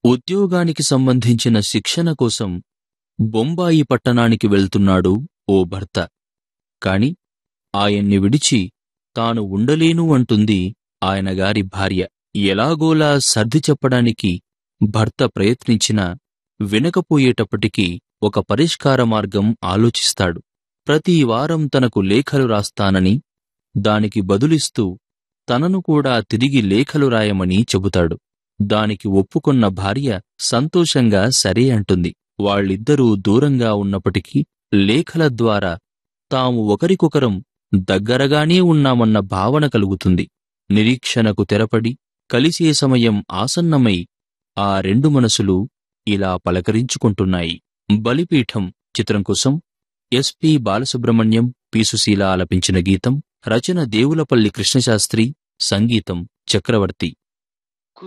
ఉద్యోగానికి సంబంధించిన శిక్షణ కోసం బొంబాయి పట్టణానికి వెళ్తున్నాడు ఓ భర్త కాని ఆయన్ని విడిచి తాను ఉండలేను అంటుంది ఆయన గారి భార్య ఎలాగోలా సర్ది చెప్పడానికి భర్త ప్రయత్నించినా వినకపోయేటప్పటికీ ఒక పరిష్కార మార్గం ఆలోచిస్తాడు ప్రతి వారం తనకు లేఖలు రాస్తానని దానికి బదులిస్తూ తనను కూడా తిరిగి లేఖలు రాయమని చెబుతాడు దానికి ఒప్పుకొన్న భార్య సంతోషంగా సరే అంటుంది వాళ్ళిద్దరూ దూరంగా ఉన్నప్పటికీ లేఖల ద్వారా తాము ఒకరికొకరం దగ్గరగానే ఉన్నామన్న భావన కలుగుతుంది నిరీక్షణకు తెరపడి కలిసే సమయం ఆసన్నమై ఆ రెండు మనసులు ఇలా పలకరించుకుంటున్నాయి బలిపీఠం చిత్రం కోసం ఎస్పి బాలసుబ్రహ్మణ్యం పీసుశీల ఆలపించిన గీతం రచన దేవులపల్లి కృష్ణశాస్త్రి సంగీతం చక్రవర్తి